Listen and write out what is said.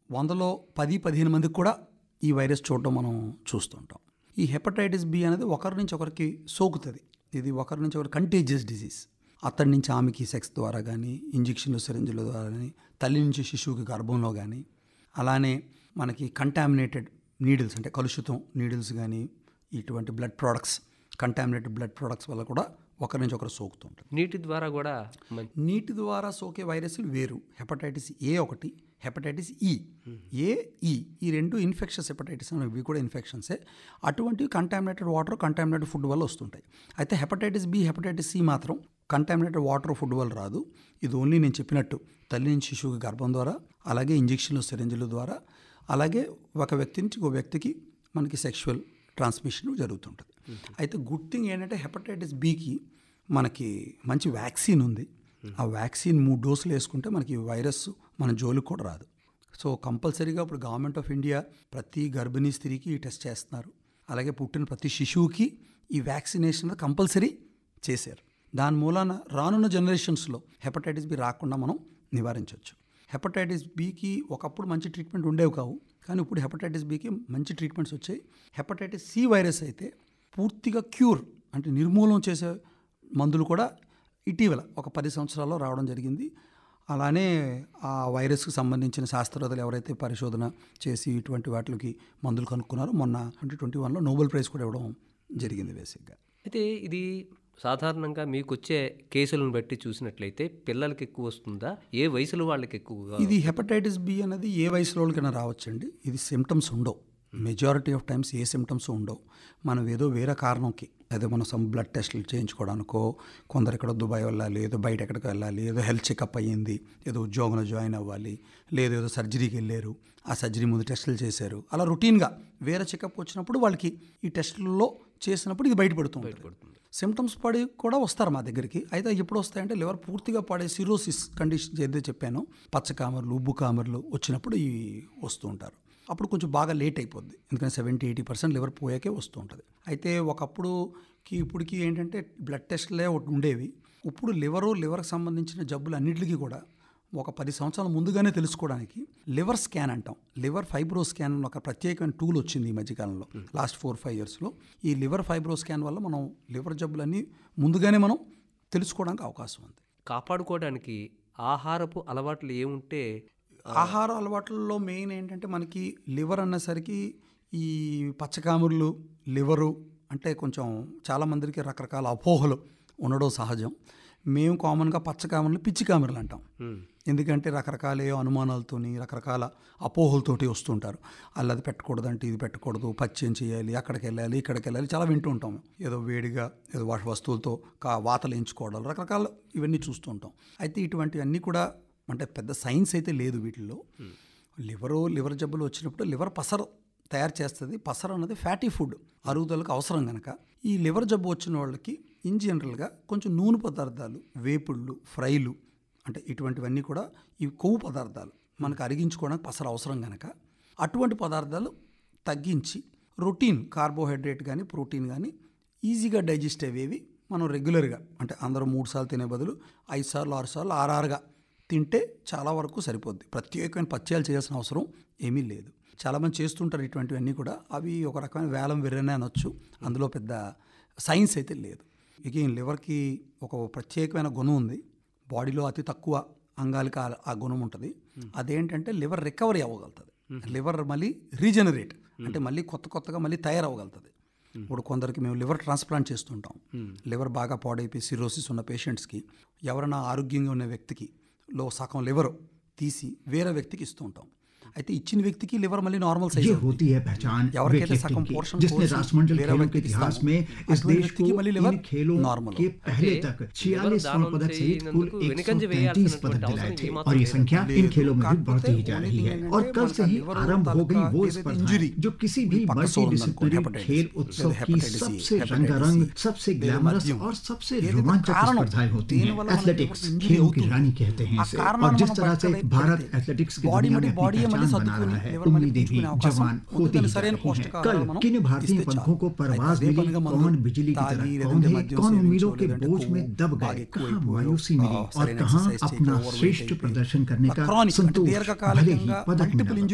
వందలో పది పదిహేను మందికి కూడా ఈ వైరస్ చూడడం మనం చూస్తుంటాం ఈ హెపటైటిస్ బి అనేది ఒకరి నుంచి ఒకరికి సోకుతుంది ఇది ఒకరి నుంచి ఒకరి కంటేజియస్ డిసీజ్ అతడి నుంచి ఆమెకి సెక్స్ ద్వారా కానీ ఇంజక్షన్లు సిరంజుల ద్వారా కానీ తల్లి నుంచి శిశువుకి గర్భంలో కానీ అలానే మనకి కంటామినేటెడ్ నీడిల్స్ అంటే కలుషితం నీడిల్స్ కానీ ఇటువంటి blood products contaminated blood products వల్ల కూడా ఒకరి నుంచి ఒకరు సోకుతుంటుంది నీటి ద్వారా కూడా మం- నీటి ద్వారా సోకే వైరస్లు వేరు హెపటైటిస్ ఏ ఒకటి హెపటైటిస్ ఈ ఏ ఈ ఈ రెండు ఇన్ఫెక్షన్స్ హెపటైటిస్ అనేవి ఇవి కూడా ఇన్ఫెక్షన్సే అటువంటివి కంటామినేటెడ్ వాటర్ కంటామినేటెడ్ ఫుడ్ వల్ల వస్తుంటాయి అయితే హెపటైటిస్ బి హెపటైటిస్ సి మాత్రం కంటామినేటెడ్ వాటర్ ఫుడ్ వల్ల రాదు ఇది ఓన్లీ నేను చెప్పినట్టు తల్లి నుంచి శిశువుకి గర్భం ద్వారా అలాగే ఇంజక్షన్లు సిరంజుల ద్వారా అలాగే ఒక వ్యక్తి నుంచి ఒక వ్యక్తికి మనకి సెక్షువల్ ట్రాన్స్మిషన్ జరుగుతుంటుంది అయితే గుడ్ థింగ్ ఏంటంటే హెపటైటిస్ బికి మనకి మంచి వ్యాక్సిన్ ఉంది ఆ వ్యాక్సిన్ మూడు డోసులు వేసుకుంటే మనకి ఈ వైరస్ మన జోలికి కూడా రాదు సో కంపల్సరీగా ఇప్పుడు గవర్నమెంట్ ఆఫ్ ఇండియా ప్రతి గర్భిణీ స్త్రీకి ఈ టెస్ట్ చేస్తున్నారు అలాగే పుట్టిన ప్రతి శిశువుకి ఈ వ్యాక్సినేషన్ కంపల్సరీ చేశారు దాని మూలాన రానున్న జనరేషన్స్లో హెపటైటిస్ బి రాకుండా మనం నివారించవచ్చు హెపటైటిస్ బికి ఒకప్పుడు మంచి ట్రీట్మెంట్ ఉండేవి కావు కానీ ఇప్పుడు హెపటైటిస్ బికి మంచి ట్రీట్మెంట్స్ వచ్చాయి హెపటైటిస్ సి వైరస్ అయితే పూర్తిగా క్యూర్ అంటే నిర్మూలన చేసే మందులు కూడా ఇటీవల ఒక పది సంవత్సరాల్లో రావడం జరిగింది అలానే ఆ వైరస్కి సంబంధించిన శాస్త్రవేత్తలు ఎవరైతే పరిశోధన చేసి ఇటువంటి వాటికి మందులు కనుక్కున్నారో మొన్న ట్వంటీ ట్వంటీ వన్లో నోబెల్ ప్రైజ్ కూడా ఇవ్వడం జరిగింది బేసిక్గా అయితే ఇది సాధారణంగా మీకు వచ్చే కేసులను బట్టి చూసినట్లయితే పిల్లలకి ఎక్కువ వస్తుందా ఏ వయసులో వాళ్ళకి ఎక్కువగా ఇది హెపటైటిస్ బి అనేది ఏ వయసులో వాళ్ళకైనా రావచ్చండి ఇది సిమ్టమ్స్ ఉండవు మెజారిటీ ఆఫ్ టైమ్స్ ఏ సిమ్టమ్స్ ఉండవు మనం ఏదో వేరే కారణంకి అదే మనం సమ్ బ్లడ్ టెస్ట్లు చేయించుకోవడానికో కొందరు ఎక్కడో దుబాయ్ వెళ్ళాలి ఏదో బయట ఎక్కడికి వెళ్ళాలి ఏదో హెల్త్ చెకప్ అయ్యింది ఏదో ఉద్యోగంలో జాయిన్ అవ్వాలి లేదు ఏదో సర్జరీకి వెళ్ళారు ఆ సర్జరీ ముందు టెస్టులు చేశారు అలా రొటీన్గా వేరే చెకప్ వచ్చినప్పుడు వాళ్ళకి ఈ టెస్టుల్లో చేసినప్పుడు ఇది బయటపడుతూ ఉంటుంది సిమ్టమ్స్ పడి కూడా వస్తారు మా దగ్గరికి అయితే ఎప్పుడు వస్తాయంటే లివర్ పూర్తిగా పడే సిరోసిస్ కండిషన్ ఏదైతే చెప్పానో పచ్చ కామర్లు ఉబ్బు కామర్లు వచ్చినప్పుడు ఇవి వస్తూ ఉంటారు అప్పుడు కొంచెం బాగా లేట్ అయిపోద్ది ఎందుకంటే సెవెంటీ ఎయిటీ పర్సెంట్ లివర్ పోయాకే వస్తూ ఉంటుంది అయితే ఒకప్పుడుకి ఇప్పటికి ఏంటంటే బ్లడ్ టెస్ట్లే ఒకటి ఉండేవి ఇప్పుడు లివరు లివర్కి సంబంధించిన జబ్బులు అన్నిటికీ కూడా ఒక పది సంవత్సరాల ముందుగానే తెలుసుకోవడానికి లివర్ స్కాన్ అంటాం లివర్ ఫైబ్రో స్కాన్ అని ఒక ప్రత్యేకమైన టూల్ వచ్చింది ఈ మధ్యకాలంలో లాస్ట్ ఫోర్ ఫైవ్ ఇయర్స్లో ఈ లివర్ ఫైబ్రో స్కాన్ వల్ల మనం లివర్ జబ్బులన్నీ ముందుగానే మనం తెలుసుకోవడానికి అవకాశం ఉంది కాపాడుకోవడానికి ఆహారపు అలవాట్లు ఏముంటే ఆహార అలవాట్లలో మెయిన్ ఏంటంటే మనకి లివర్ అన్నసరికి ఈ పచ్చకాముర్లు లివరు అంటే కొంచెం చాలామందికి రకరకాల అపోహలు ఉండడం సహజం మేము కామన్గా పచ్చకామర్లు పిచ్చి కామర్లు అంటాం ఎందుకంటే రకరకాల ఏ అనుమానాలతోని రకరకాల అపోహలతోటి వస్తుంటారు అల్ల అది పెట్టకూడదంటే ఇది పెట్టకూడదు పచ్చి ఏం చేయాలి అక్కడికి వెళ్ళాలి ఇక్కడికి వెళ్ళాలి చాలా వింటూ ఉంటాం ఏదో వేడిగా ఏదో వాటి వస్తువులతో కా వాతలు ఎంచుకోవడం రకరకాల ఇవన్నీ చూస్తూ ఉంటాం అయితే ఇటువంటివన్నీ కూడా అంటే పెద్ద సైన్స్ అయితే లేదు వీటిల్లో లివరు లివర్ జబ్బులు వచ్చినప్పుడు లివర్ పసరు తయారు చేస్తుంది పసరు అన్నది ఫ్యాటీ ఫుడ్ అరుగుదలకు అవసరం కనుక ఈ లివర్ జబ్బు వచ్చిన వాళ్ళకి ఇన్ జనరల్గా కొంచెం నూనె పదార్థాలు వేపుళ్ళు ఫ్రైలు అంటే ఇటువంటివన్నీ కూడా ఈ కొవ్వు పదార్థాలు మనకు అరిగించుకోవడానికి పసరు అవసరం కనుక అటువంటి పదార్థాలు తగ్గించి రొటీన్ కార్బోహైడ్రేట్ కానీ ప్రోటీన్ కానీ ఈజీగా డైజెస్ట్ అయ్యేవి మనం రెగ్యులర్గా అంటే అందరూ మూడు సార్లు తినే బదులు ఐదు సార్లు ఆరు సార్లు ఆరారుగా తింటే చాలా వరకు సరిపోద్ది ప్రత్యేకమైన పత్యాలు చేయాల్సిన అవసరం ఏమీ లేదు చాలామంది చేస్తుంటారు ఇటువంటివన్నీ కూడా అవి ఒక రకమైన వేలం వెర్రనే అనొచ్చు అందులో పెద్ద సైన్స్ అయితే లేదు ఇక ఈ లివర్కి ఒక ప్రత్యేకమైన గుణం ఉంది బాడీలో అతి తక్కువ అంగాలకి ఆ- ఆ గుణం ఉంటుంది అదేంటంటే లివర్ రికవరీ అవ్వగలుగుతుంది లివర్ మళ్ళీ రీజనరేట్ అంటే మళ్ళీ కొత్త కొత్తగా మళ్ళీ తయారవ్వగలుగుతుంది ఇప్పుడు కొందరికి మేము లివర్ ట్రాన్స్ప్లాంట్ చేస్తుంటాం లివర్ బాగా పాడైపోయి సిరోసిస్ ఉన్న పేషెంట్స్కి ఎవరైనా ఆరోగ్యంగా ఉన్న వ్యక్తికి లో సగం లివర్ తీసి వేరే వ్యక్తికి ఇస్తూ ఉంటాం అయితే ఇచ్చిన వ్యక్తికి లివర్ మళ్ళీ నార్మల్ సైజ్ ये होती है पहचान ఎవరికైతే weightlifting సగం की, పోర్షన్ जिसने కోసి राष्ट्रमंडल వేరే खेलों के వ్యక్తికి इतिहास ఇస్తాం. में इस అటువంటి देश వ్యక్తికి को మళ్ళీ इन లివర్ खेलों నార్మల్ के पहले అంటే तक లివర్ छियालीस स्वर्ण దానం पदक सहित कुल చేయనందుకు एक వెనుకంజ पदक వేయాల్సినటువంటి दिलाए అవసరం थे ఏమాత్రం और ये లేదు. संख्या इन లేదు. खेलों में भी కాకపోతే बढ़ती ही जा only रही thing है ఏంటంటే और कल మనకు से ही liver आरंभ हो गई తాలూకా वो ఏదైతే स्पर्धा injury, जो किसी ఈ भी పక్క मल्टी సోల్ ఉందనుకోండి, डिसिप्लिनरी hepatitis, खेल లేదా उत्सव की hepatitis C, सबसे hepatitis रंगारंग C, सबसे లేదా ग्लैमरस మద్యం. और सबसे ఏదైతే रोमांचक కారణం, स्पर्धाएं होती हैं దేనివల్ల మన एथलेटिक्स liver injury खेलों की అవుతుంది. रानी कहते हैं ఆ इसे కారణాలు और जिस మనం तरह से పక్కన भारत పెడితే एथलेटिक्स की బాడీ दुनिया మళ్ళీ में బాడీ अपनी మళ్ళీ पहचान बना సర్దుకుని रहा है liver మళ్ళీ उम्मीदें भी పుంజుకునే అవకాశం जवान ముందు होती దాన్ని ही जा సరైన रही हैं పౌష్టికాహారాలు कल మనం किन भारतीय ఇస్తే पंखों చాలు. को అయితే परवाज అదే मिली పనిగా మందు कौन बिजली की తాగి तरह లేదంటే कौन है మద్యం कौन సేవించో, उम्मीदों के లేదంటే बोझ में కొవ్వు दब బాగా गए ఎక్కువైపోయో, कहाँ मायूसी मिली ఆ, और సరైన कहाँ exercise చేయక अपना overweight श्रेष्ठ అయిపోయి, प्रदर्शन करने ఆ का chronic అంటే संतोष भले ही దీర్ఘకాలికంగా पदक multiple मिला injuries